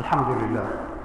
الحمد لله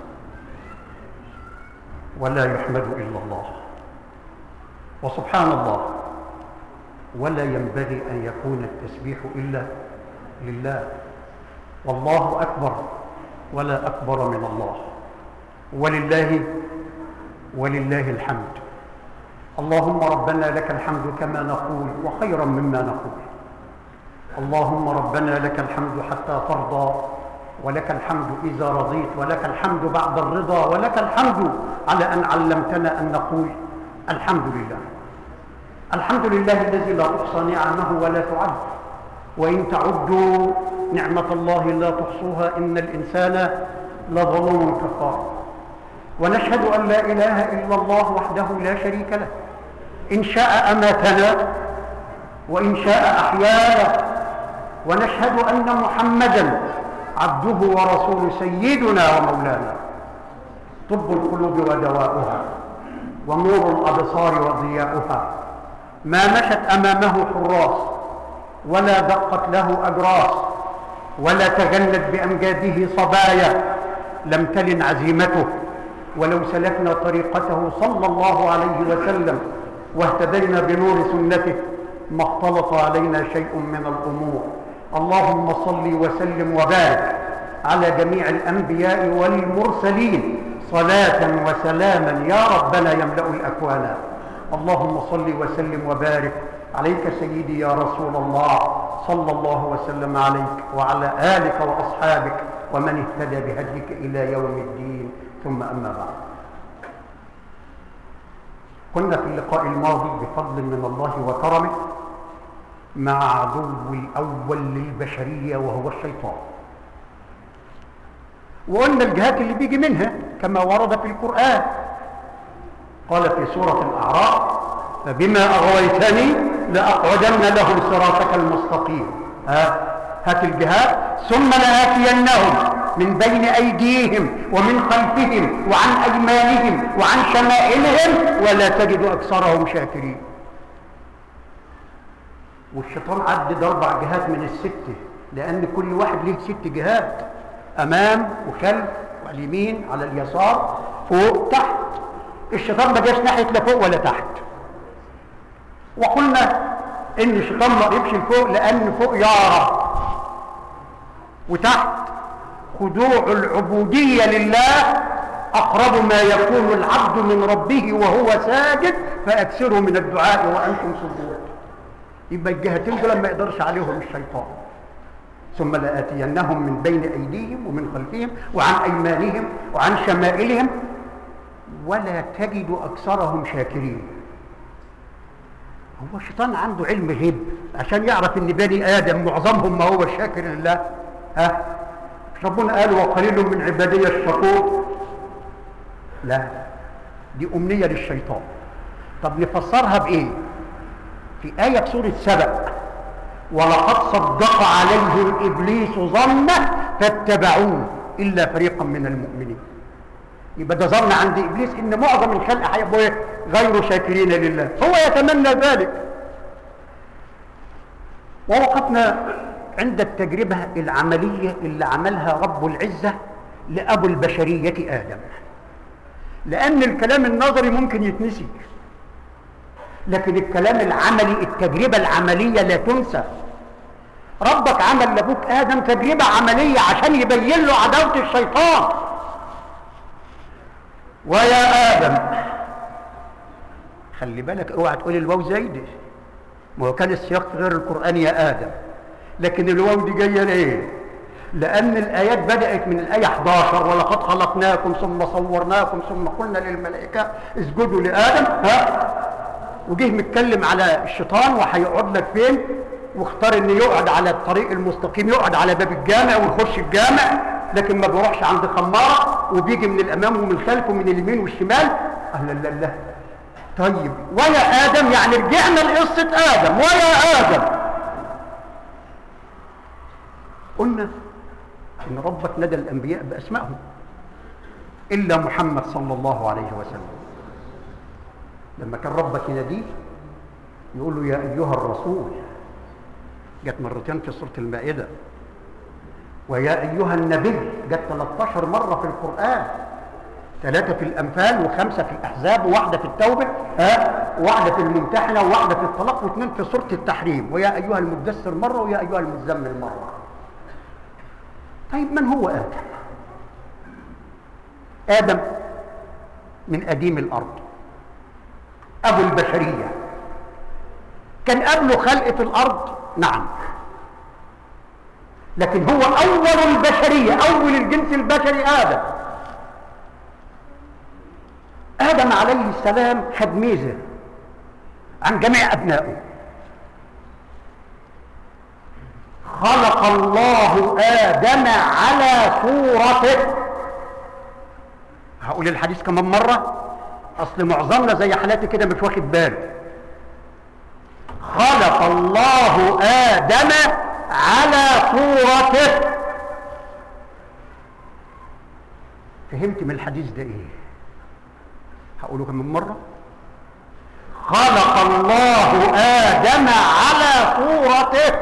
ولا يحمد الا الله وسبحان الله ولا ينبغي ان يكون التسبيح الا لله والله اكبر ولا اكبر من الله ولله ولله الحمد اللهم ربنا لك الحمد كما نقول وخيرا مما نقول اللهم ربنا لك الحمد حتى ترضى ولك الحمد إذا رضيت ولك الحمد بعد الرضا ولك الحمد على أن علمتنا أن نقول الحمد لله الحمد لله الذي لا تحصى نعمه ولا تعد وإن تعدوا نعمة الله لا تحصوها إن الإنسان لظلوم كفار ونشهد أن لا إله إلا الله وحده لا شريك له إن شاء أماتنا وإن شاء أحيانا ونشهد أن محمدا عبده ورسول سيدنا ومولانا طب القلوب ودواؤها ونور الأبصار وضياؤها ما مشت أمامه حراس ولا دقت له أجراس ولا تغنت بأمجاده صبايا لم تلن عزيمته ولو سلكنا طريقته صلى الله عليه وسلم واهتدينا بنور سنته ما اختلط علينا شيء من الأمور اللهم صل وسلم وبارك على جميع الأنبياء والمرسلين صلاة وسلاما يا ربنا يملأ الأكوان اللهم صل وسلم وبارك عليك سيدي يا رسول الله صلى الله وسلم عليك وعلى آلك وأصحابك ومن اهتدى بهديك إلى يوم الدين ثم أما بعد كنا في اللقاء الماضي بفضل من الله وكرمه مع عدو الأول للبشرية وهو الشيطان وقلنا الجهات اللي بيجي منها كما ورد في القرآن قال في سورة الأعراف فبما أغويتني لأقعدن لهم صراطك المستقيم ها هات الجهات ثم لآتينهم من بين أيديهم ومن خلفهم وعن أيمانهم وعن شمائلهم ولا تجد أكثرهم شاكرين والشيطان عدد أربع جهات من الستة لأن كل واحد له ست جهات أمام وخلف وعلى اليمين على اليسار فوق تحت الشيطان ما جاش ناحية لا فوق ولا تحت وقلنا إن الشيطان ما قربش لفوق لأن فوق يعرف وتحت خضوع العبودية لله أقرب ما يكون العبد من ربه وهو ساجد فأكثروا من الدعاء وأنتم سجود يبقى الجهتين دول ما يقدرش عليهم الشيطان ثم لآتينهم من بين أيديهم ومن خلفهم وعن أيمانهم وعن شمائلهم ولا تجد أكثرهم شاكرين هو الشيطان عنده علم غيب عشان يعرف ان بني ادم معظمهم ما هو شاكر لله ها مش ربنا قال وقليل من عبادي الشكور لا دي امنيه للشيطان طب نفسرها بايه في ايه في سوره سبأ ولقد صدق عليهم ابليس ظنه فاتبعوه الا فريقا من المؤمنين يبقى ده ظن عند ابليس ان معظم الخلق هيبقوا ايه غير شاكرين لله هو يتمنى ذلك ووقفنا عند التجربه العمليه اللي عملها رب العزه لابو البشريه ادم لان الكلام النظري ممكن يتنسي لكن الكلام العملي التجربه العمليه لا تنسى ربك عمل لابوك ادم تجربه عمليه عشان يبين له عداوه الشيطان ويا ادم خلي بالك اوعى تقول الواو زايده ما هو كان السياق في غير القران يا ادم لكن الواو دي جايه ليه لان الايات بدات من الايه 11 ولقد خلقناكم ثم صورناكم ثم قلنا للملائكه اسجدوا لادم ها وجه متكلم على الشيطان وهيقعد لك فين واختار ان يقعد على الطريق المستقيم يقعد على باب الجامع ويخش الجامع لكن ما بيروحش عند خماره وبيجي من الامام ومن الخلف ومن اليمين والشمال اهلا لا لا طيب ويا ادم يعني رجعنا لقصه ادم ويا ادم قلنا ان ربك ندى الانبياء باسمائهم الا محمد صلى الله عليه وسلم لما كان ربك يناديه يقول له يا ايها الرسول جت مرتين في سوره المائده ويا أيها النبي جت 13 مرة في القرآن ثلاثة في الأنفال وخمسة في الأحزاب وواحدة في التوبة ها وواحدة في الممتحنة وواحدة في الطلاق واثنين في سورة التحريم ويا أيها المدثر مرة ويا أيها المزمل مرة طيب من هو آدم؟ آدم من قديم الأرض أبو البشرية كان قبله خلقة الأرض نعم لكن هو أول البشرية أول الجنس البشري آدم آدم عليه السلام خد ميزة عن جميع أبنائه خلق الله آدم على صورته هقول الحديث كمان مرة أصل معظمنا زي حالاتي كده مش واخد باله خلق الله آدم على صورته فهمت من الحديث ده ايه هقوله كمان مرة خلق الله آدم على صورته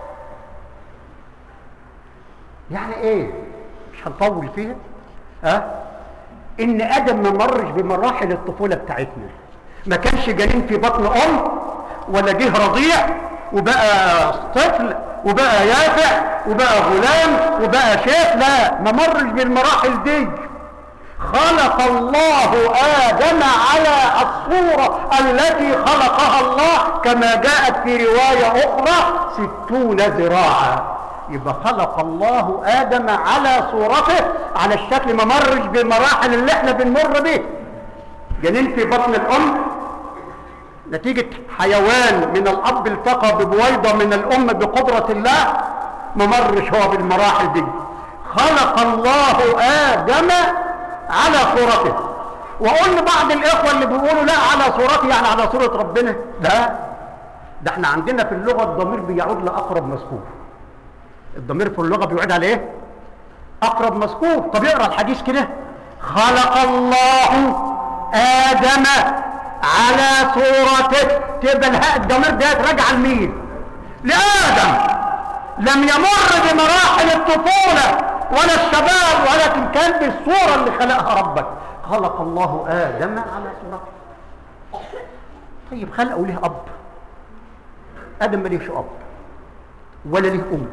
يعني ايه مش هنطول فيها ها أه؟ ان ادم ما مرش بمراحل الطفوله بتاعتنا ما كانش جنين في بطن ام ولا جه رضيع وبقى طفل وبقى يافع وبقى غلام وبقى شيخ لا ما مرش بالمراحل دي خلق الله آدم على الصورة التي خلقها الله كما جاءت في رواية أخرى ستون ذراعا يبقى خلق الله آدم على صورته على الشكل ما مرش بالمراحل اللي احنا بنمر بيه جنين في بطن الأم نتيجة حيوان من الأب التقى ببويضة من الأم بقدرة الله ما مرش هو بالمراحل دي خلق الله آدم على صورته وقلنا بعض الإخوة اللي بيقولوا لا على صورته يعني على صورة ربنا لا ده احنا عندنا في اللغة الضمير بيعود لأقرب مذكور الضمير في اللغة بيعود على ايه أقرب مذكور طب اقرا الحديث كده خلق الله آدم على صورته تبقى الهاء الضمير ده راجعه لمين لآدم لم يمر بمراحل الطفولة ولا الشباب ولكن كان بالصورة اللي خلقها ربك خلق الله آدم على صورته طيب خلقه له أب آدم مليش أب ولا له أم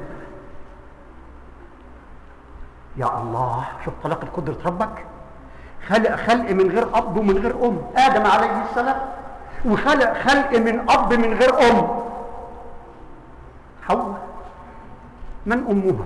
يا الله شوف طلاقة قدرة ربك خلق خلق من غير أب ومن غير أم آدم عليه السلام وخلق خلق من أب من غير أم حواء من أمها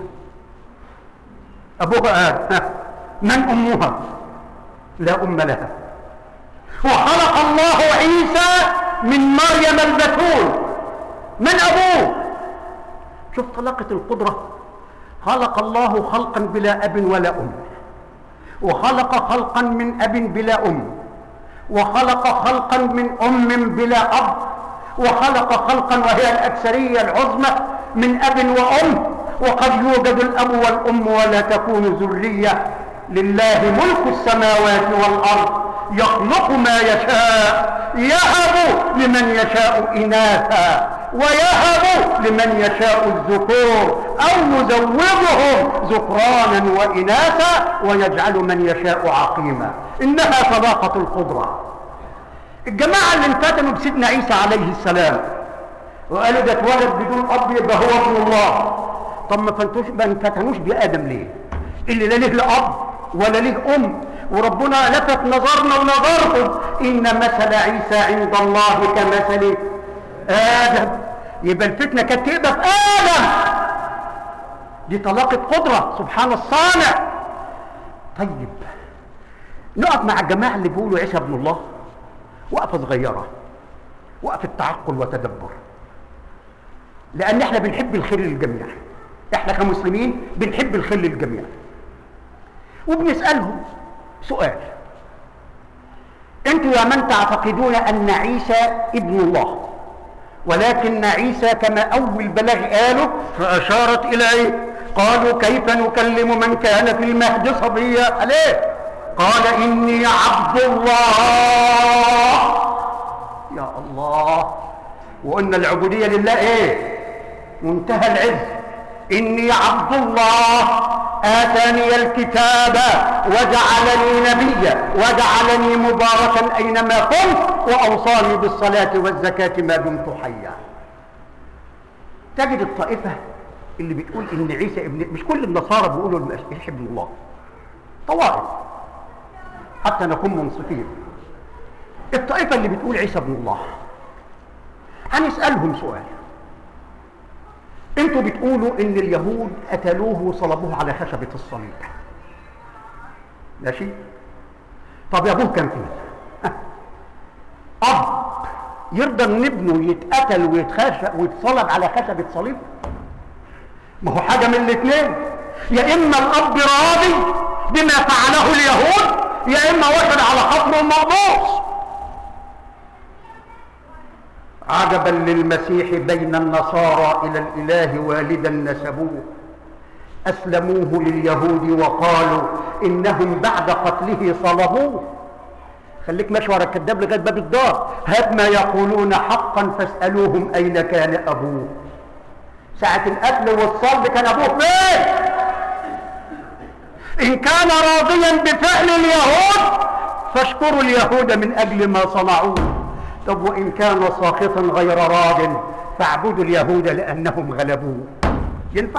أبوها آدم من أمها لا أم لها وخلق الله عيسى من مريم البتول من أبوه شوف طلاقة القدرة خلق الله خلقا بلا أب ولا أم وخلق خلقا من أب بلا أم وخلق خلقا من أم بلا أب وخلق خلقا وهي الأكثرية العظمى من أب وأم وقد يوجد الأب والأم ولا تكون ذرية لله ملك السماوات والأرض يخلق ما يشاء يهب لمن يشاء إناثا ويهب لمن يشاء الذكور أو يزوجهم ذكرانا وإناثا ويجعل من يشاء عقيما إنها صداقة القدرة الجماعة اللي انفتنوا بسيدنا عيسى عليه السلام وقالوا ده اتولد بدون أب يبقى هو ابن الله طب ما فانتوش ما انفتنوش بآدم ليه؟ اللي لا له لا أب ولا له أم وربنا لفت نظرنا ونظرهم إن مثل عيسى عند الله كمثل آدم يبقى الفتنة كانت تبقى في آدم دي طلاقة قدرة سبحان الصانع طيب نقف مع الجماعة اللي بيقولوا عيسى ابن الله وقفة صغيرة وقفة تعقل وتدبر لأن احنا بنحب الخير للجميع احنا كمسلمين بنحب الخير للجميع وبنسألهم سؤال انتوا يا من تعتقدون ان عيسى ابن الله ولكن عيسى كما اول بلاغ قالوا فاشارت الى ايه قالوا كيف نكلم من كان في المهد صبيا عليه قال اني عبد الله يا الله وقلنا العبوديه لله ايه منتهى العز إني عبد الله آتاني الكتاب وجعلني نبيا وجعلني مباركا أينما كنت وأوصاني بالصلاة والزكاة ما دمت حيا تجد الطائفة اللي بتقول إن عيسى ابن مش كل النصارى بيقولوا المسيح ابن الله طوائف حتى نكون منصفين الطائفة اللي بتقول عيسى ابن الله هنسألهم سؤال انتوا بتقولوا ان اليهود قتلوه وصلبوه على خشبة الصليب ماشي طب يا ابوه كان فين اب يرضى ان ابنه يتقتل ويتخشب ويتصلب على خشبة صليب ما هو حاجة من الاثنين يا اما الاب راضي بما فعله اليهود يا اما واخد على خاطره المقبوص عجبا للمسيح بين النصارى الى الاله والدا نسبوه اسلموه لليهود وقالوا انهم بعد قتله صلبوه خليك ماشي ورا الكذاب لغايه باب الدار هات ما يقولون حقا فاسالوهم اين كان ابوه ساعه القتل والصلب كان ابوه فين ان كان راضيا بفعل اليهود فاشكروا اليهود من اجل ما صنعوه طب وإن كان ساخطا غير راض فاعبدوا اليهود لأنهم غلبوه ينفع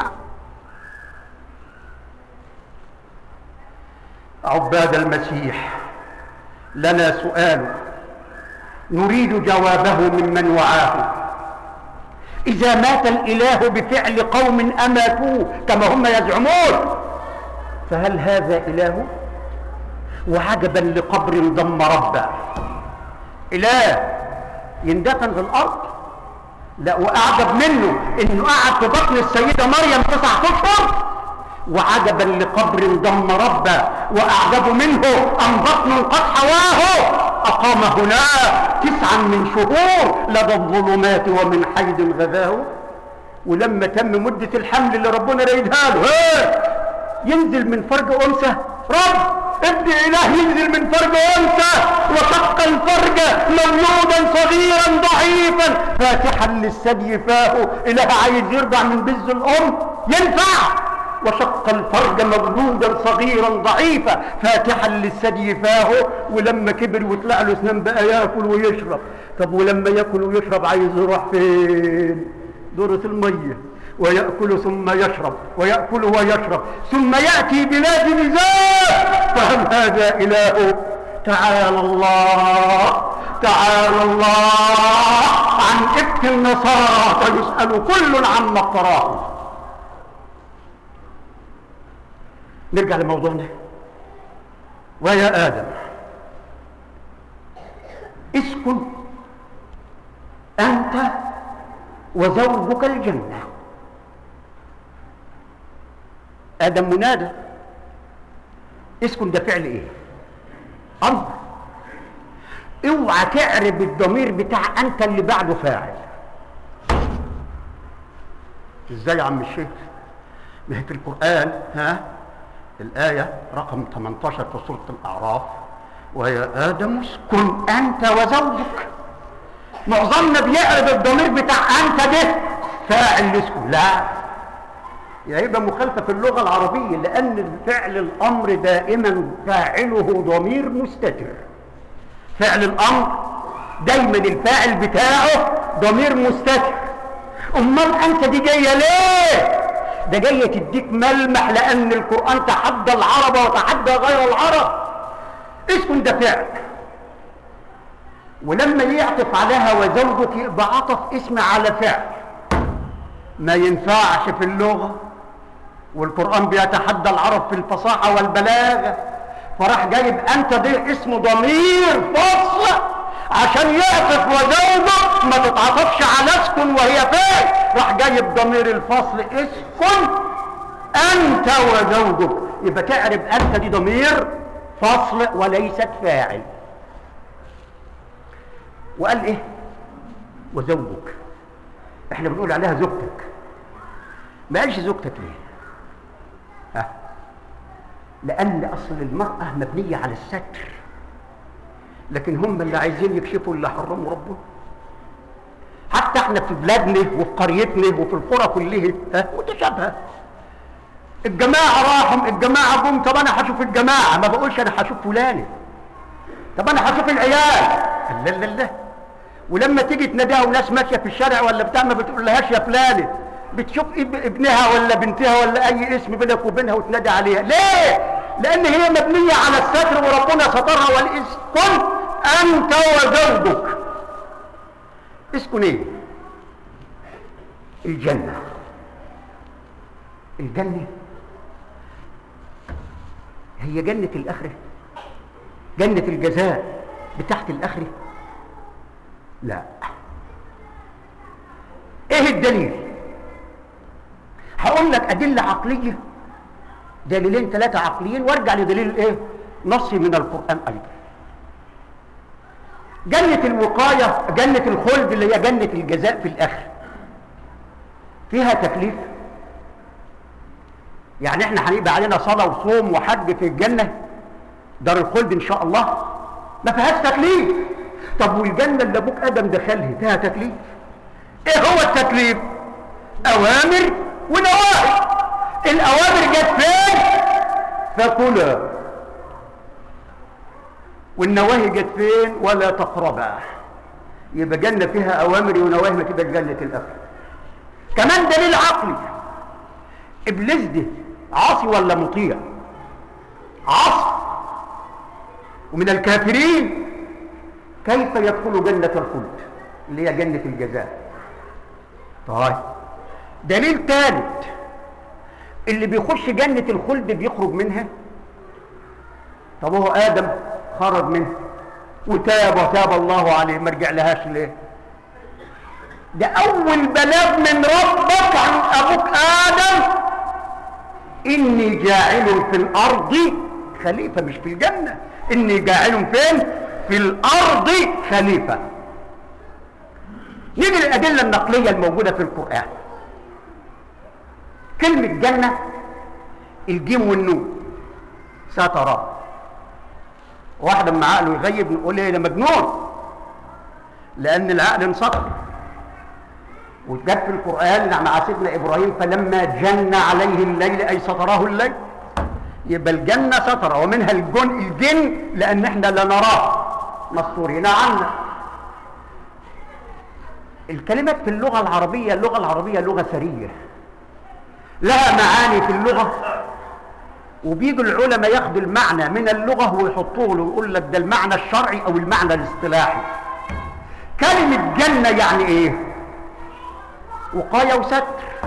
عباد المسيح لنا سؤال نريد جوابه ممن وعاه إذا مات الإله بفعل قوم أماتوه كما هم يزعمون فهل هذا إله وعجبا لقبر ضم ربه إله يندفن في الأرض لا وأعجب منه إنه قعد في بطن السيدة مريم تسعة أشهر وعجبا لقبر ضم ربه وأعجب منه أن بطن قد حواه أقام هناك تسعا من شهور لدى الظلمات ومن حيد غذاه ولما تم مدة الحمل اللي ربنا رايدها له ينزل من فرج أنثى رب ابن اله ينزل من فرج انثى وشق الفرج مولودا صغيرا ضعيفا فاتحا للثدي فاه اله عايز يرضع من بز الام ينفع وشق الفرج مولودا صغيرا ضعيفا فاتحا للثدي فاه ولما كبر وطلع له اسنان بقى ياكل ويشرب طب ولما ياكل ويشرب عايز يروح فين دورة الميه ويأكل ثم يشرب ويأكل ويشرب ثم يأتي بلاد نزاع فهل هذا إله تعالى الله تعالى الله عن إفك النصارى فيسأل كل عما افتراه نرجع لموضوعنا ويا آدم اسكن أنت وزوجك الجنة ادم منادى اسكن ده فعل ايه امر اوعى تعرب الضمير بتاع انت اللي بعده فاعل ازاي يا عم الشيخ ما هي في القران ها الايه رقم 18 في سوره الاعراف ويا ادم اسكن انت وزوجك معظمنا بيعرب الضمير بتاع انت ده فاعل اسكن لا يبقى مخالفه في اللغه العربيه لان فعل الامر دائما فاعله ضمير مستتر فعل الامر دايما الفاعل بتاعه ضمير مستتر امال انت دي جايه ليه ده جايه تديك ملمح لان القران تحدى العرب وتحدى غير العرب اسكن ده فعل ولما يعطف عليها وزوجك يبقى عطف اسم على فعل ما ينفعش في اللغه والقرآن بيتحدى العرب في الفصاحة والبلاغة فراح جايب أنت دي اسم ضمير فصل عشان يعطف وزوجه ما تتعطفش على اسكن وهي فين راح جايب ضمير الفصل اسكن أنت وزوجك يبقى تعرف أنت دي ضمير فصل وليست فاعل وقال إيه وزوجك احنا بنقول عليها زوجتك ما قالش زوجتك ليه ها لأن أصل المرأة مبنية على الستر لكن هم اللي عايزين يكشفوا اللي حرمه ربنا حتى حتى احنا في بلادنا وفي قريتنا وفي القرى كلها ها متشابهه الجماعه راحوا الجماعه جم طب انا هشوف الجماعه ما بقولش انا هشوف فلان طب انا هشوف العيال لا لا لا ولما تيجي تناديها وناس ماشيه في الشارع ولا بتاع ما بتقولهاش يا فلانه بتشوف اب- ابنها ولا بنتها ولا اي اسم بينك وبينها وتنادي عليها ليه لان هي مبنيه على الستر وربنا سترها والاسكن انت وزوجك اسكن ايه الجنه الجنه هي جنه الاخره جنه الجزاء بتاعت الاخره لا ايه الدليل هقول لك ادله عقليه دليلين ثلاثه عقليين وارجع لدليل ايه نصي من القران ايضا جنه الوقايه جنه الخلد اللي هي جنه الجزاء في الاخر فيها تكليف يعني احنا هيبقى علينا صلاه وصوم وحج في الجنه دار الخلد ان شاء الله ما فيهاش تكليف طب والجنه اللي ابوك ادم دخلها فيها تكليف ايه هو التكليف اوامر ونواهي الاوامر جت فين فكلا والنواهي جت فين ولا تقربا يبقى جنه فيها اوامر ونواهي ما تبقى جنه الاخره كمان دليل عقلي ابليس ده عاصي ولا مطيع عاصي ومن الكافرين كيف يدخل جنة الخلد اللي هي جنة الجزاء طيب دليل ثالث اللي بيخش جنة الخلد بيخرج منها طب هو آدم خرج منها وتاب وتاب الله عليه ما رجع لهاش ليه ده أول بلاغ من ربك عن أبوك آدم إني جاعل في الأرض خليفة مش في الجنة إني جاعل فين في الأرض خليفة نيجي للأدلة النقلية الموجودة في القرآن كلمة جنة الجيم والنون سترى واحد لما عقله يغيب نقول ايه ده مجنون لأن العقل انسطر وجت في القرآن مع سيدنا إبراهيم فلما جن عليه الليل أي ستراه الليل يبقى الجنة سترة ومنها الجن الجن لأن احنا لا نراه مستورين عنا الكلمات في اللغة العربية اللغة العربية لغة ثرية لها معاني في اللغة وبيجوا العلماء ياخدوا المعنى من اللغة ويحطوه له ويقول لك ده المعنى الشرعي أو المعنى الاصطلاحي كلمة جنة يعني إيه؟ وقاية وستر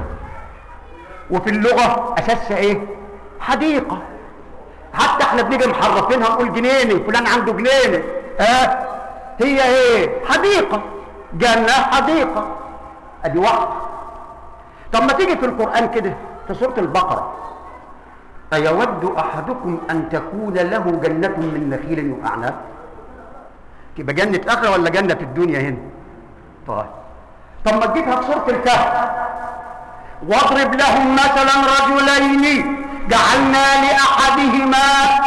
وفي اللغة أساسها إيه؟ حديقة حتى احنا بنيجي محرفينها نقول جنينه فلان عنده جنينه اه هي ايه حديقة جنة حديقة ادي واحدة طب ما تيجي في القرآن كده في سورة البقرة أيود أحدكم أن تكون له جنة من نخيل وأعناب تبقى جنة آخرة ولا جنة في الدنيا هنا طيب طب ما تجيبها في سورة الكهف واضرب لهم مثلا رجلين جعلنا لأحدهما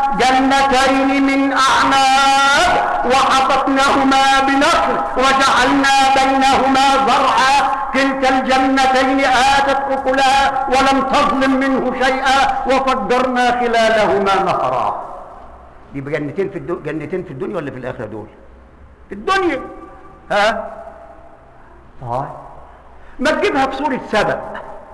جنتين من أعناب وحفظناهما بنخل وجعلنا بينهما زرعا كلتا الجنتين آتت أكلها ولم تظلم منه شيئا وفجرنا خلالهما نهرا دي جنتين في الدو... جنتين في الدنيا ولا في الآخرة دول في الدنيا ها طيب ما تجيبها في سورة سبأ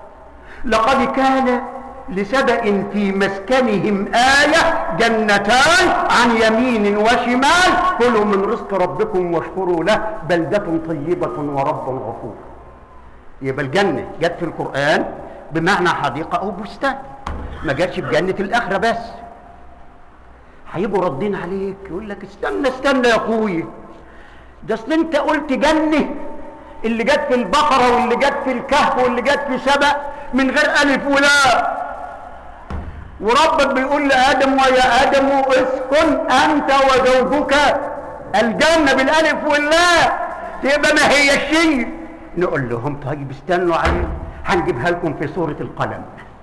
لقد كان لسبأ في مسكنهم آية جنتان عن يمين وشمال كلوا من رزق ربكم واشكروا له بلدة طيبة ورب غفور يبقى الجنة جت في القرآن بمعنى حديقة أو بستان ما جاتش بجنة الآخرة بس هيبقوا ردين عليك يقول لك استنى استنى يا اخويا ده اصل انت قلت جنة اللي جت في البقرة واللي جت في الكهف واللي جت في سبأ من غير ألف ولا وربك بيقول لآدم ويا آدم اسكن أنت وزوجك الجنة بالألف واللا تبقى ما هي الشيء نقول لهم طيب استنوا عليه هنجيبها لكم في سورة القلم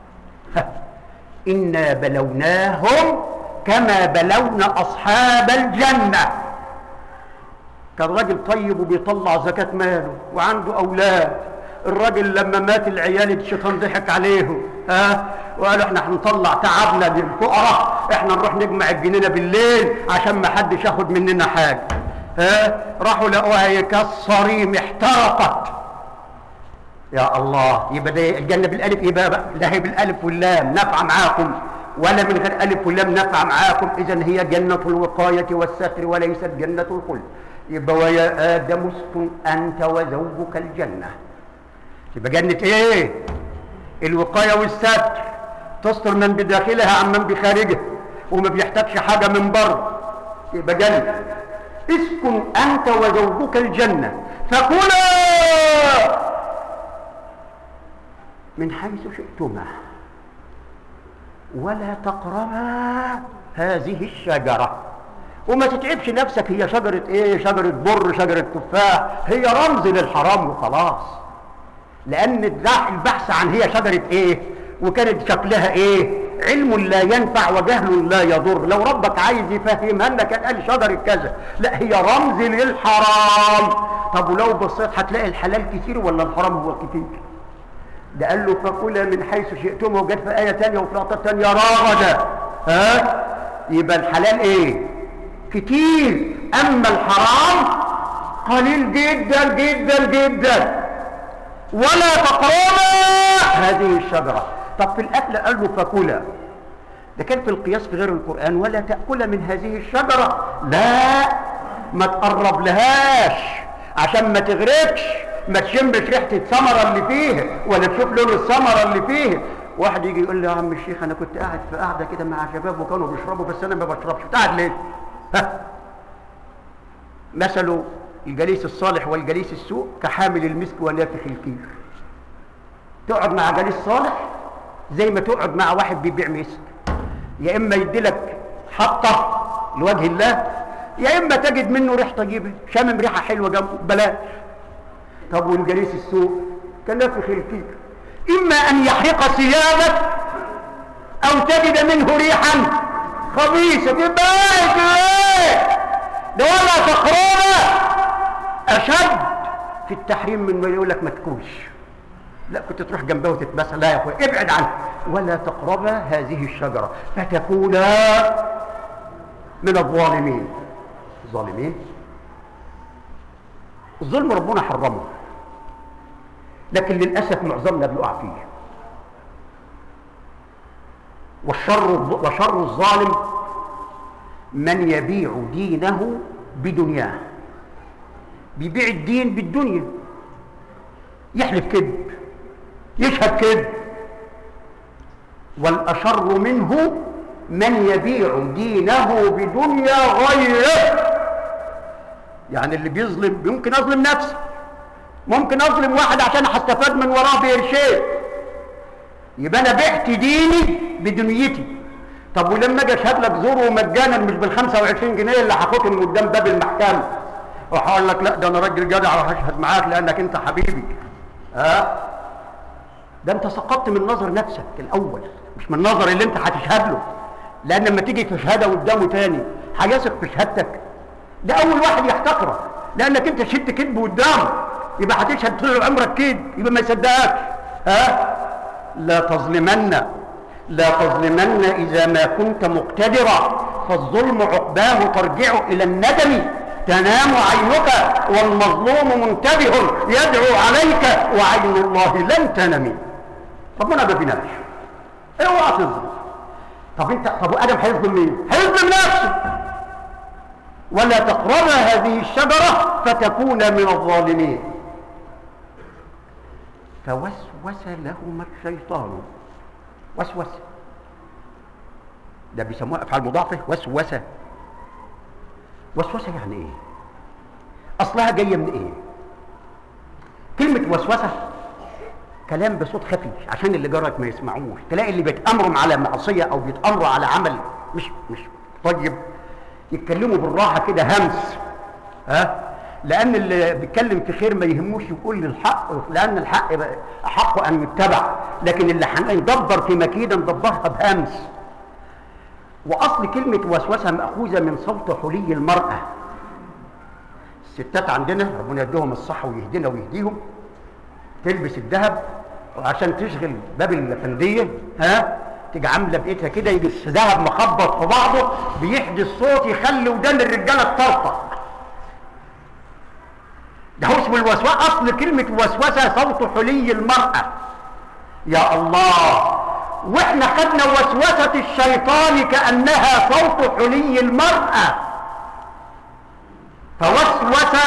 إنا بلوناهم كما بلونا أصحاب الجنة كان راجل طيب وبيطلع زكاة ماله وعنده أولاد الراجل لما مات العيال الشيطان ضحك عليهم ها وقالوا احنا هنطلع تعبنا للفقراء احنا نروح نجمع الجنينه بالليل عشان ما حدش ياخد مننا حاجه ها راحوا لقوها هي كالصريم احترقت يا الله يبقى ده الجنه بالالف يبقى بقى لا هي بالالف واللام نافعه معاكم ولا من غير الف واللام نافعه معاكم اذا هي جنه الوقايه والستر وليست جنه الخلد يبقى ويا ادم اسكن انت وزوجك الجنه يبقى جنه ايه الوقايه والستر تستر من بداخلها عن من بخارجها وما بيحتاجش حاجه من بره يبقى جنه اسكن انت وزوجك الجنه فكلا من حيث شئتما ولا تقربا هذه الشجرة وما تتعبش نفسك هي شجرة ايه شجرة بر شجرة تفاح هي رمز للحرام وخلاص لان البحث عن هي شجرة ايه وكانت شكلها ايه علم لا ينفع وجهل لا يضر لو ربك عايز يفهمها لنا كان قال شجرة كذا لا هي رمز للحرام طب ولو بصيت هتلاقي الحلال كتير ولا الحرام هو كتير ده قال له فكلا من حيث شئتم وجت في آية تانية وفي لقطة تانية راغدا ها يبقى الحلال ايه كتير اما الحرام قليل جدا جدا جدا ولا تقربا هذه الشجرة طب في الأكل قال له فكلا ده كان في القياس في غير القرآن ولا تأكل من هذه الشجرة لا ما تقرب لهاش عشان ما تغرقش ما تشمش ريحه الثمره اللي فيها ولا تشوف لون الثمره اللي فيها واحد يجي يقول لي يا عم الشيخ انا كنت قاعد في قاعده كده مع شباب وكانوا بيشربوا بس انا ما بشربش قاعد ليه ها مثل الجليس الصالح والجليس السوء كحامل المسك ونافخ الكير تقعد مع جليس صالح زي ما تقعد مع واحد بيبيع مسك يا اما يديلك حطه لوجه الله يا اما تجد منه ريحه طيبه شامم ريحه حلوه جنبه بلاش طب والجليس السوء كنفخ الكير اما ان يحرق ثيابك او تجد منه ريحا خبيثه تبقى ايه ده ولا تقربا اشد في التحريم من ما يقول لك ما تكوش لا كنت تروح جنبها وتتمسح لا يا اخويا ابعد عنها ولا تقربا هذه الشجره فتكونا من الظالمين الظالمين الظلم ربنا حرمه لكن للأسف معظمنا بيقع فيه والشر وشر الظالم من يبيع دينه بدنياه بيبيع الدين بالدنيا يحلف كذب يشهد كذب والأشر منه من يبيع دينه بدنيا غيره يعني اللي بيظلم ممكن اظلم نفسي ممكن اظلم واحد عشان هستفاد من وراه بقرشين يبقى انا بعت ديني بدنيتي طب ولما اجي اشهد لك زوره مجانا مش بال 25 جنيه اللي هاخدهم قدام باب المحكمه وهقول لك لا ده انا راجل جدع وهشهد معاك لانك انت حبيبي ها ده انت سقطت من نظر نفسك الاول مش من النظر اللي انت هتشهد له لان لما تيجي تشهده قدامه تاني هيثق في شهادتك ده اول واحد يحتقرك لانك انت شدت كذب قدامه يبقى هتشهد طول عمرك كذب يبقى ما يصدقكش ها لا تظلمن لا تظلمن اذا ما كنت مقتدرا فالظلم عقباه ترجع الى الندم تنام عينك والمظلوم منتبه يدعو عليك وعين الله لن تنمي ربنا ما بينامش اوعى تظلم طب انت طب ادم هيظلم مين هيظلم نفسه ولا تقربا هذه الشجرة فتكون من الظالمين فوسوس لهما الشيطان وسوس ده بيسموها افعال مضاعفه وسوسه وسوسه يعني ايه اصلها جايه من ايه كلمه وسوسه كلام بصوت خفي عشان اللي جارك ما يسمعوش تلاقي اللي بيتامروا على معصيه او بيتامروا على عمل مش مش طيب يتكلموا بالراحه كده همس ها لان اللي بيتكلم في خير ما يهموش يقول الحق لان الحق احق ان يتبع لكن اللي هندبر في مكيده ندبرها بهمس واصل كلمه وسوسه ماخوذه من صوت حلي المراه الستات عندنا ربنا يديهم الصحة ويهدينا ويهديهم تلبس الذهب وعشان تشغل باب الفندية ها تيجي عاملة بإيدها كده يجي الذهب مخبط في بعضه بيحدي الصوت يخلي ودان الرجالة تطرطق ده هو اسم الوسواس أصل كلمة وسوسة صوت حلي المرأة يا الله واحنا خدنا وسوسة الشيطان كأنها صوت حلي المرأة فوسوس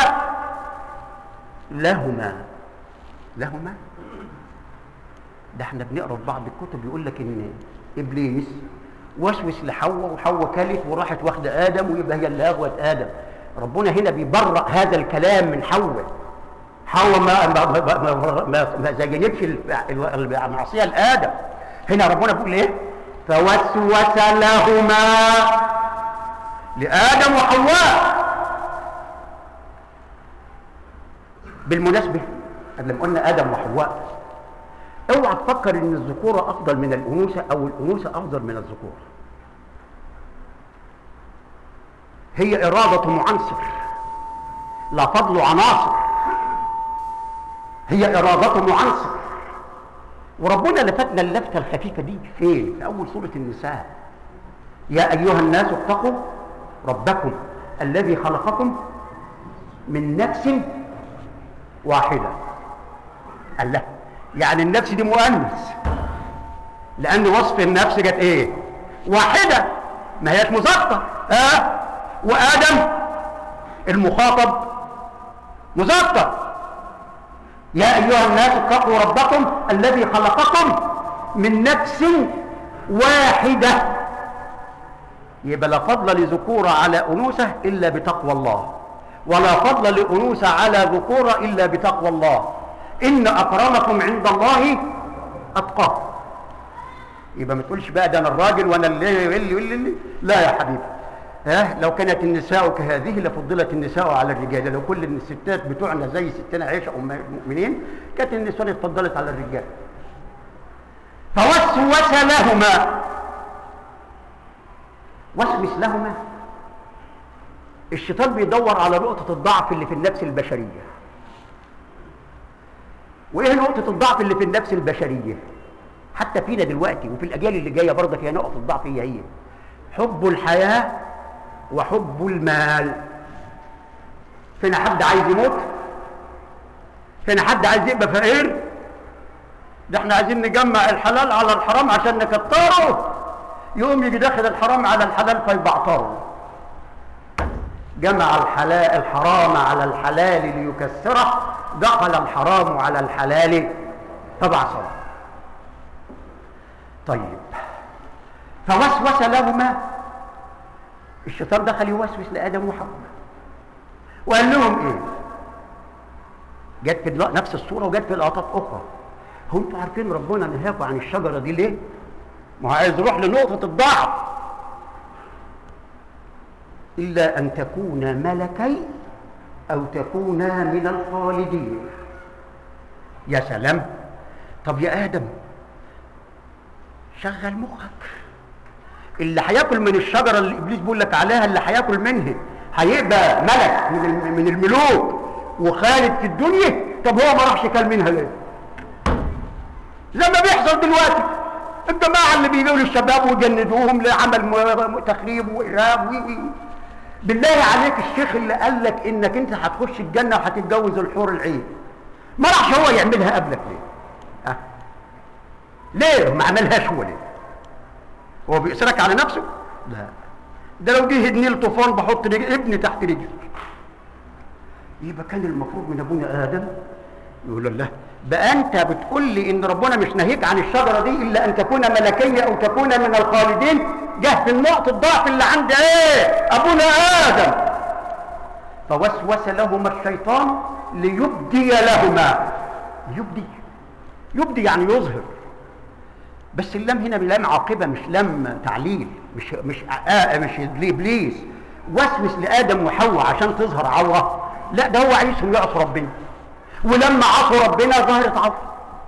لهما لهما ده احنا بنقرا في بعض الكتب يقول لك ان ابليس وسوس لحواء وحواء كلت وراحت واخده ادم ويبقى هي اللي اغوت ادم ربنا هنا بيبرأ هذا الكلام من حواء حواء ما ما ما, ما, ما, ما زينتش المعصيه لادم هنا ربنا بيقول ايه فوسوس لهما لادم وحواء بالمناسبه لما قلنا ادم وحواء اوعى تفكر ان الذكوره افضل من الانوثه او الانوثه افضل من الذكوره هي اراده معنصر لا فضل عناصر هي اراده معنصر وربنا لفتنا اللفته الخفيفه دي فين في اول سوره النساء يا ايها الناس اتقوا ربكم الذي خلقكم من نفس واحده الله يعني النفس دي مؤنث لان وصف النفس جت ايه واحده ما هيش مذكر ها وادم المخاطب مذكر يا ايها الناس اتقوا ربكم الذي خلقكم من نفس واحده يبقى لا فضل لذكوره على انوثه الا بتقوى الله ولا فضل لانوثه على ذكوره الا بتقوى الله ان اكرمكم عند الله اتقاكم يبقى ما تقولش بقى ده انا الراجل وانا اللي, اللي, اللي, اللي. لا يا حبيبي ها لو كانت النساء كهذه لفضلت النساء على الرجال لو كل الستات بتوعنا زي ستنا عائشه ام المؤمنين كانت النساء اتفضلت على الرجال فوسوس لهما وسوس لهما الشيطان بيدور على نقطه الضعف اللي في النفس البشريه وايه نقطه الضعف اللي في النفس البشريه حتى فينا دلوقتي وفي الاجيال اللي جايه برضك هي نقطه الضعف هي هي حب الحياه وحب المال فين حد عايز يموت فين حد عايز يبقى فقير ده احنا عايزين نجمع الحلال على الحرام عشان نكتره يقوم يجي داخل الحرام على الحلال فيبعتره جمع الحلال الحرام على الحلال ليكسره دخل الحرام على الحلال فبعثره طيب فوسوس لهما الشيطان دخل يوسوس لادم وحواء وقال لهم ايه جت في نفس الصوره وجت في لقطات اخرى هو انتوا عارفين ربنا نهاكم عن الشجره دي ليه ما هو عايز يروح لنقطه الضعف الا ان تكونا ملكي او تكونا من الخالدين يا سلام طب يا ادم شغل مخك اللي هياكل من الشجره اللي ابليس بيقول لك عليها اللي هياكل منها هيبقى ملك من من الملوك وخالد في الدنيا طب هو ما راحش كل منها ليه زي ما بيحصل دلوقتي الجماعه اللي بيجوا للشباب ويجندوهم لعمل تخريب وارهاب و بالله عليك الشيخ اللي قال لك انك انت هتخش الجنه وهتتجوز الحور العين ما راحش هو يعملها قبلك ليه؟ أه؟ ليه ما عملهاش هو ليه؟ هو بيأسرك على نفسه؟ لا ده لو جه يدني طوفان بحط رجل ابني تحت رجلي يبقى كان المفروض من ابونا ادم يقول له بقى انت بتقول لي ان ربنا مش ناهيك عن الشجره دي الا ان تكون ملكيه او تكون من الخالدين جه في النقطه الضعف اللي عند ايه ابونا ادم فوسوس لهما الشيطان ليبدي لهما يبدي يبدي يعني يظهر بس اللام هنا بلام عاقبه مش لام تعليل مش مش آه مش لابليس وسوس لادم وحواء عشان تظهر عوره لا ده هو عايزهم يعصوا ربنا ولما عصوا ربنا ظهرت عوره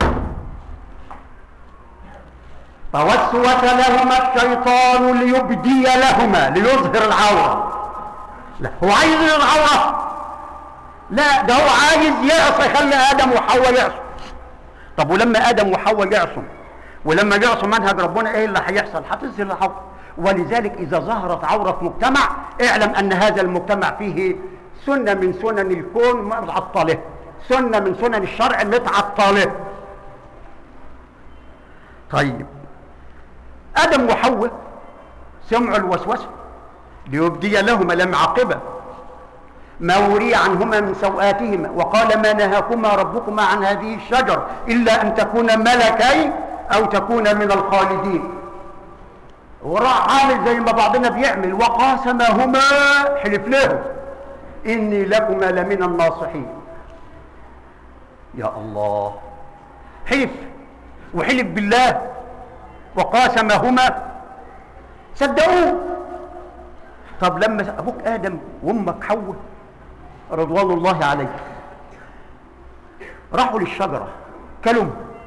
فوسوس لهما الشيطان ليبدي لهما ليظهر العوره لا هو عايز العوره لا ده هو عايز يعصى يخلي ادم وحواء يعصوا طب ولما ادم وحواء يعصوا ولما يعصوا منهج ربنا ايه اللي هيحصل هتظهر العوره ولذلك اذا ظهرت عوره في مجتمع اعلم ان هذا المجتمع فيه سنه من سنن الكون متعطله سنه من سنن الشرع متعطله طيب ادم وحواء سمعوا الوسوسه ليبدي لهما لم عاقبه ما وري عنهما من سوآتهما وقال ما نهاكما ربكما عن هذه الشجر إلا أن تكونا ملكين أو تكونا من الخالدين وراح عامل زي ما بعضنا بيعمل وقاسمهما حلف لهم إني لكما لمن الناصحين يا الله حلف وحلف بالله وقاسمهما صدقوه طب لما ابوك ادم وامك حواء رضوان الله عليه راحوا للشجره كلوا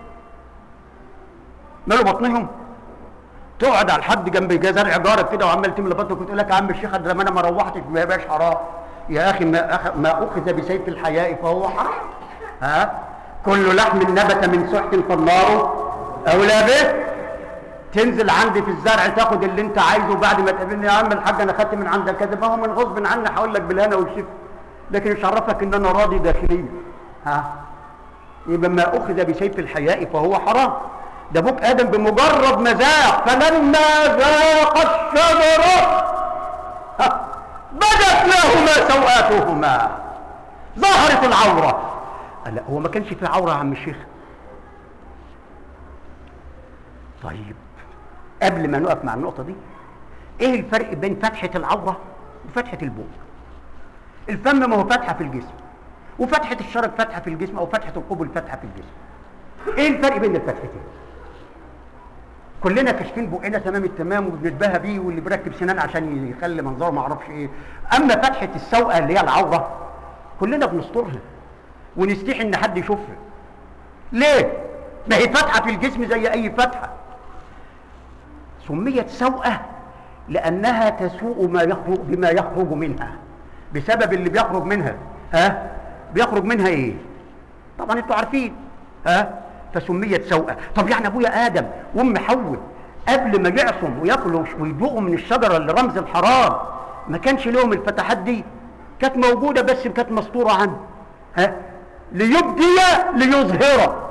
مالوا بطنهم تقعد على الحد جنب زرع جارك كده وعمال تملى بطنك وتقول لك يا عم الشيخ ده ما انا ما روحتش ما يبقاش حرام يا اخي ما أخ... ما اخذ بسيف الحياء فهو حرام ها كل لحم نبت من سحت فالنار اولى به تنزل عندي في الزرع تاخد اللي انت عايزه بعد ما تقابلني يا عم الحاج انا خدت من عندك كذا فهو من غصب عني هقول لك بالهنا والشفا لكن مش عرفك ان انا راضي داخليا ها يبقى ما اخذ بسيف الحياء فهو حرام ده ابوك ادم بمجرد ما ذاق فلما ذاق الشجره ها، بدت لهما سوآتهما ظهرت العوره لا هو ما كانش في عوره يا عم الشيخ طيب قبل ما نقف مع النقطة دي ايه الفرق بين فتحة العورة وفتحة البوق الفم ما هو فتحة في الجسم وفتحة الشرج فتحة في الجسم او فتحة القبل فتحة في الجسم ايه الفرق بين الفتحتين كلنا كاشفين بقنا تمام التمام وبنتباهى بيه واللي بيركب سنان عشان يخلي منظره ما اعرفش ايه اما فتحة السوءة اللي هي العورة كلنا بنسترها ونستحي ان حد يشوفها ليه ما هي فتحة في الجسم زي اي فتحة سميت سوءة لأنها تسوء ما يخرج بما يخرج منها بسبب اللي بيخرج منها ها بيخرج منها ايه طبعا انتوا عارفين ها فسميت سوءة طب يعني ابويا ادم وام حواء قبل ما يعصم وياكلوا ويدوقوا من الشجره اللي رمز الحرام ما كانش لهم الفتحات دي كانت موجوده بس كانت مستوره عنه ها ليبدي ليظهر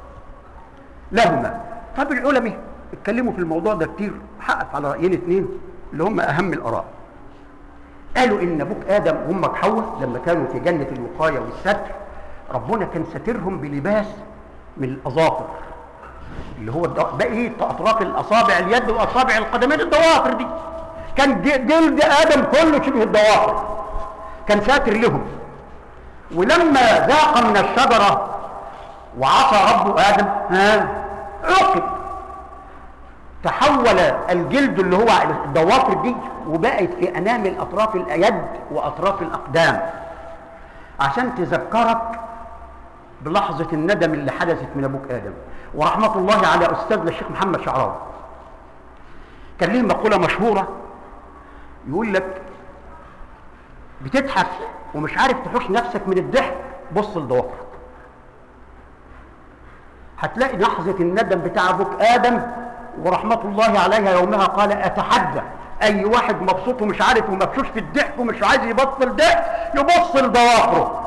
لهما طب العلماء اتكلموا في الموضوع ده كتير حقق على رايين اتنين اللي هم اهم الاراء قالوا ان ابوك ادم وامك حواء لما كانوا في جنه الوقايه والستر ربنا كان ساترهم بلباس من الاظافر اللي هو الض- باقي اطراف الاصابع اليد واصابع القدمين الضوافر دي كان ج- جلد ادم كله شبه الضوافر كان ساتر لهم ولما ذاق من الشجره وعصى رب ادم ها عوقب تحول الجلد اللي هو الضوافر دي وبقت في انامل اطراف اليد واطراف الاقدام عشان تذكرك بلحظة الندم اللي حدثت من ابوك ادم ورحمة الله على استاذنا الشيخ محمد شعراوي كان ليه مقولة مشهورة يقول لك بتضحك ومش عارف تحوش نفسك من الضحك بص لضوافرك هتلاقي لحظة الندم بتاع ابوك ادم ورحمة الله عليها يومها قال اتحدى اي واحد مبسوط ومش عارف ومفشوش في الضحك ومش عايز يبطل ضحك يبص لضوافره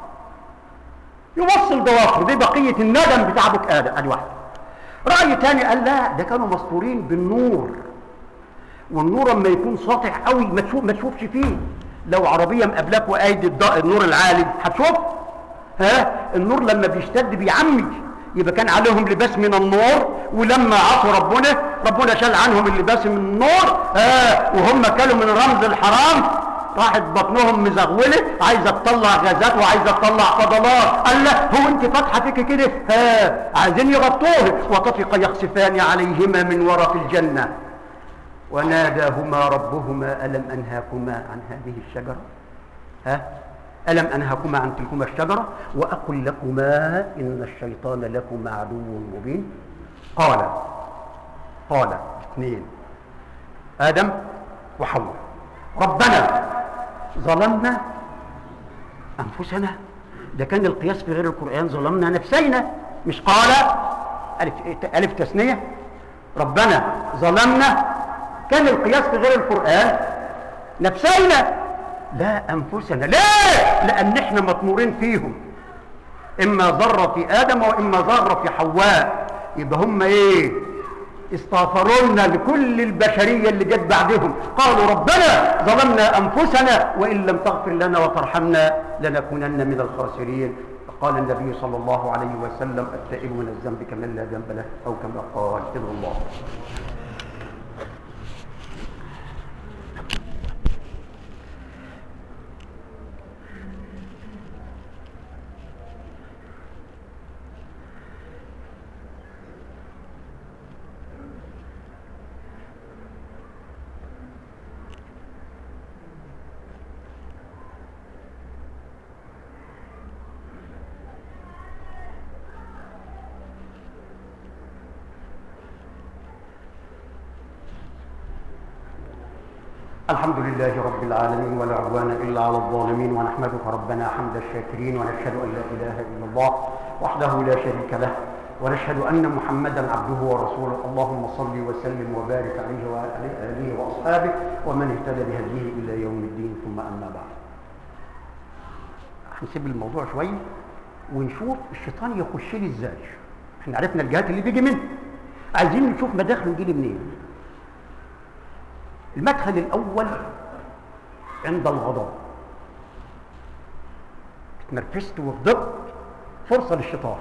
يبص لضوافره دي بقية الندم بتاع ابوك ادم ادي واحد رأي تاني قال لا ده كانوا مستورين بالنور والنور لما يكون ساطع قوي ما تشوف ما تشوفش فيه لو عربيه مقابلاك وايدي الض- النور العالي هتشوف ها النور لما بيشتد بيعمي يبقى كان عليهم لباس من النور ولما عصوا ربنا ربنا شال عنهم اللباس من النور ها وهم كانوا من رمز الحرام راحت بطنهم مزغوله عايزه تطلع غازات وعايزه تطلع فضلات قال لا هو انت فاتحه فيك كده ها عايزين يغطوه وطفق يخسفان عليهما من ورق الجنه وناداهما ربهما ألم أنهاكما عن هذه الشجرة ها ألم أنهاكما عن تلكما الشجرة وأقل لكما إن الشيطان لكما عدو مبين قال قال اثنين آدم وحواء ربنا ظلمنا أنفسنا ده كان القياس في غير القرآن ظلمنا نفسينا مش قال ألف, ألف تثنية ربنا ظلمنا كان القياس في غير القرآن نفسينا لا أنفسنا ليه لأن احنا مطمورين فيهم إما ذرة في آدم وإما ذرة في حواء يبقى هم إيه استغفرونا لكل البشرية اللي جت بعدهم قالوا ربنا ظلمنا أنفسنا وإن لم تغفر لنا وترحمنا لنكونن من الخاسرين قال النبي صلى الله عليه وسلم التائب من الذنب كمن لا ذنب له أو كما قال إذن الله الحمد لله رب العالمين ولا عدوان إلا على الظالمين ونحمدك ربنا حمد الشاكرين ونشهد أن لا إله إلا الله وحده لا شريك له ونشهد أن محمدا عبده ورسوله اللهم صل وسلم وبارك عليه وعلى آله وأصحابه ومن اهتدى بهديه إلى يوم الدين ثم أما بعد هنسيب الموضوع شوية ونشوف الشيطان يخش لي ازاي احنا عرفنا الجهات اللي بيجي منها عايزين نشوف مداخله يجي لي منين المدخل الأول عند الغضب اتنرفزت وغضبت فرصة للشيطان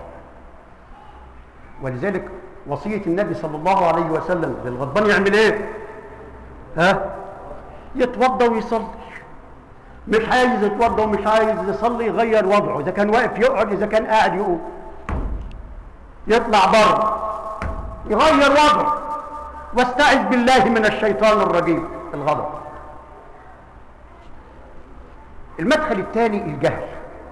ولذلك وصية النبي صلى الله عليه وسلم للغضبان يعمل ايه؟ ها؟ يتوضى ويصلي مش عايز يتوضى ومش عايز يصلي يغير وضعه إذا كان واقف يقعد إذا كان قاعد يقوم يطلع بره يغير وضعه واستعذ بالله من الشيطان الرجيم الغضب المدخل الثاني الجهل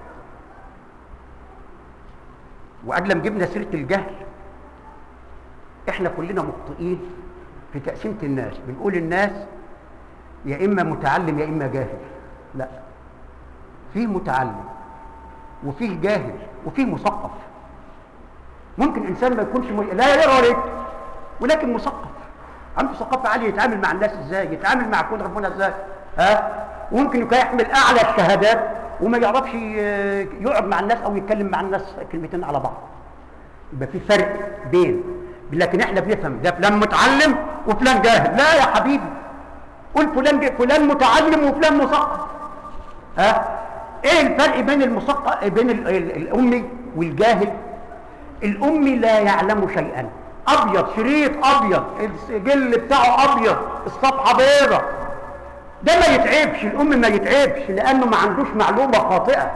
وقبل ما جبنا سيره الجهل احنا كلنا مخطئين في تقسيمه الناس بنقول الناس يا اما متعلم يا اما جاهل لا فيه متعلم وفيه جاهل وفيه مثقف ممكن انسان ما يكونش م... لا يقرا ولا يكتب ولكن مثقف عنده ثقافه عاليه يتعامل مع الناس ازاي يتعامل مع كون ربنا ازاي ها وممكن يكون يحمل اعلى الشهادات وما يعرفش يقعد مع الناس او يتكلم مع الناس كلمتين على بعض يبقى في فرق بين لكن احنا بنفهم ده فلان متعلم وفلان جاهل لا يا حبيبي قول فلان جه فلان متعلم وفلان مثقف ها ايه الفرق بين المثقف بين ال- ال- الامي والجاهل الامي لا يعلم شيئا ابيض شريط ابيض السجل بتاعه ابيض الصفحه بيضة ده ما يتعبش الام ما يتعبش لانه ما عندوش معلومه خاطئه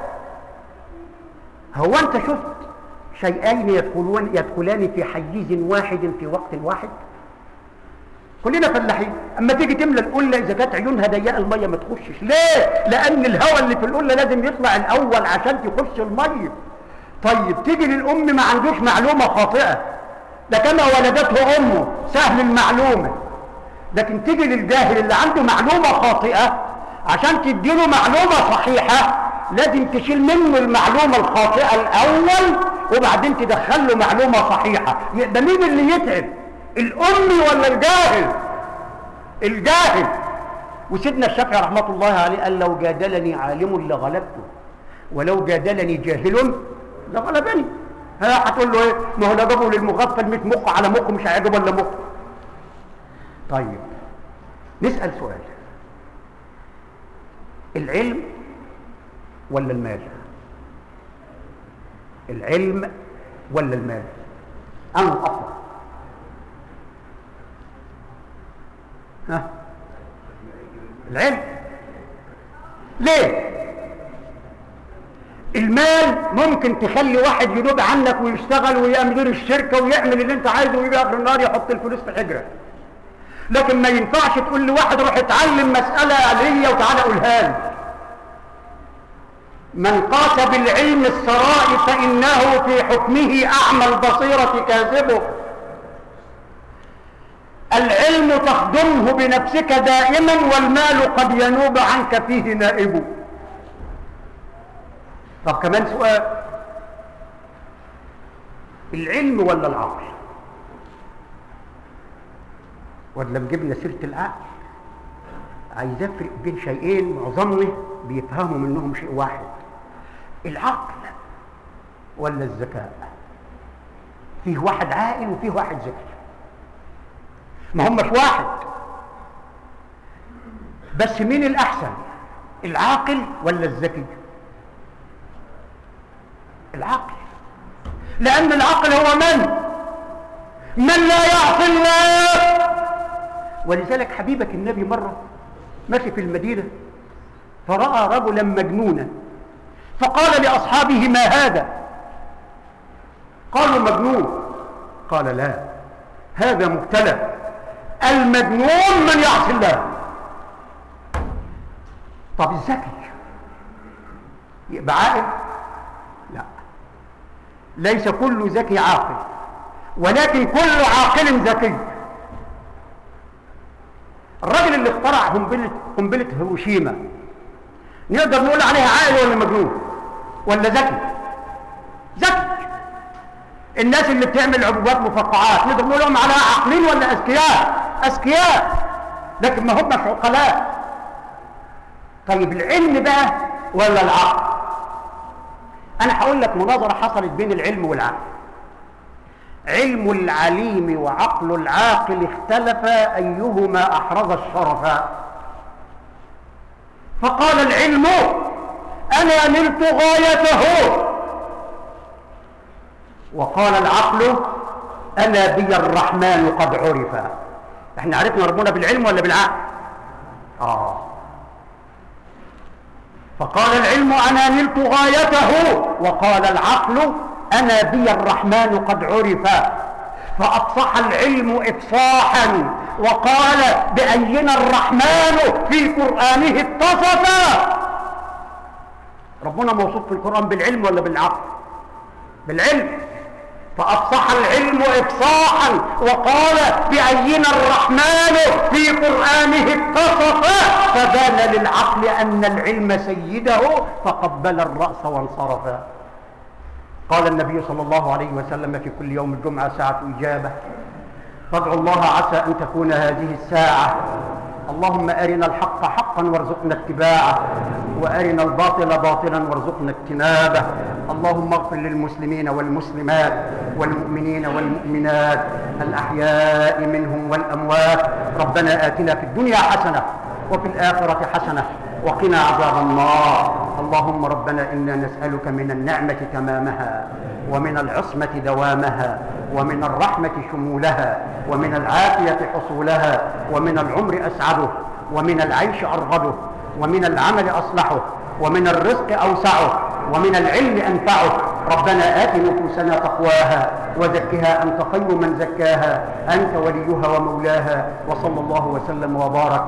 هو انت شفت شيئين يدخلون يدخلان في حيز واحد في وقت واحد كلنا فلاحين اما تيجي تملى القله اذا كانت عيونها ضيقه الميه ما تخشش ليه لان الهواء اللي في القله لازم يطلع الاول عشان تخش الميه طيب تيجي للام ما عندوش معلومه خاطئه ده كما ولدته امه سهل المعلومه لكن تيجي للجاهل اللي عنده معلومه خاطئه عشان تديله معلومه صحيحه لازم تشيل منه المعلومه الخاطئه الاول وبعدين تدخل له معلومه صحيحه يبقى مين اللي يتعب الامي ولا الجاهل الجاهل وسيدنا الشافعي رحمه الله عليه قال لو جادلني عالم لغلبته ولو جادلني جاهل لغلبني ها هتقول له ايه ما هو ده جابه للمغفل 100 مخ على مخ مش هيعجبه الا مخ طيب نسال سؤال العلم ولا المال العلم ولا المال انا الافضل ها العلم ليه المال ممكن تخلي واحد يدوب عنك ويشتغل ويبقى مدير الشركه ويعمل اللي انت عايزه ويجي اخر النهار يحط الفلوس في حجره لكن ما ينفعش تقول لواحد روح اتعلم مساله علميه وتعالى قولها لي من قاس بالعلم السرائر فانه في حكمه اعمى البصيره كاذبه العلم تخدمه بنفسك دائما والمال قد ينوب عنك فيه نائبه طب كمان سؤال العلم ولا العقل ولا جبنا سيره العقل عايز افرق بين شيئين معظمنا بيفهموا منهم شيء واحد العقل ولا الذكاء فيه واحد عاقل وفيه واحد ذكي ما همش واحد بس مين الاحسن العاقل ولا الذكي العقل لان العقل هو من من لا يعصي الله ولذلك حبيبك النبي مره ماشي في المدينه فراى رجلا مجنونا فقال لاصحابه ما هذا قالوا مجنون قال لا هذا مبتلى المجنون من يعصي الله طب الذكي يبقى عاقل لا ليس كل ذكي عاقل ولكن كل عاقل ذكي الراجل اللي اخترع قنبله قنبله هيروشيما نقدر نقول عليها عاقل ولا مجنون ولا ذكي ذكي الناس اللي بتعمل عبوات مفقعات نقدر نقول لهم عليها عاقلين ولا اذكياء اذكياء لكن ما همش عقلاء طيب العلم بقى ولا العقل انا هقول لك مناظره حصلت بين العلم والعقل علم العليم وعقل العاقل اختلفا ايهما احرز الشرفا فقال العلم انا نلت غايته وقال العقل انا بي الرحمن قد عرف احنا عرفنا ربنا بالعلم ولا بالعقل اه فقال العلم انا نلت غايته وقال العقل انا بي الرحمن قد عرف فافصح العلم افصاحا وقال باينا الرحمن في قرانه اتصف ربنا موصوف في القران بالعلم ولا بالعقل بالعلم فافصح العلم افصاحا وقال باينا الرحمن في قرانه اتصف فبان للعقل ان العلم سيده فقبل الراس وانصرف قال النبي صلى الله عليه وسلم في كل يوم الجمعه ساعه اجابه فادعوا الله عسى ان تكون هذه الساعه اللهم ارنا الحق حقا وارزقنا اتباعه وارنا الباطل باطلا وارزقنا اجتنابه اللهم اغفر للمسلمين والمسلمات والمؤمنين والمؤمنات الاحياء منهم والاموات ربنا اتنا في الدنيا حسنه وفي الاخره حسنه وقنا عذاب النار اللهم ربنا انا نسالك من النعمه تمامها ومن العصمه دوامها ومن الرحمه شمولها ومن العافيه حصولها ومن العمر اسعده ومن العيش ارغده ومن العمل اصلحه ومن الرزق اوسعه ومن العلم انفعه ربنا ات نفوسنا تقواها وزكها انت خير من زكاها انت وليها ومولاها وصلى الله وسلم وبارك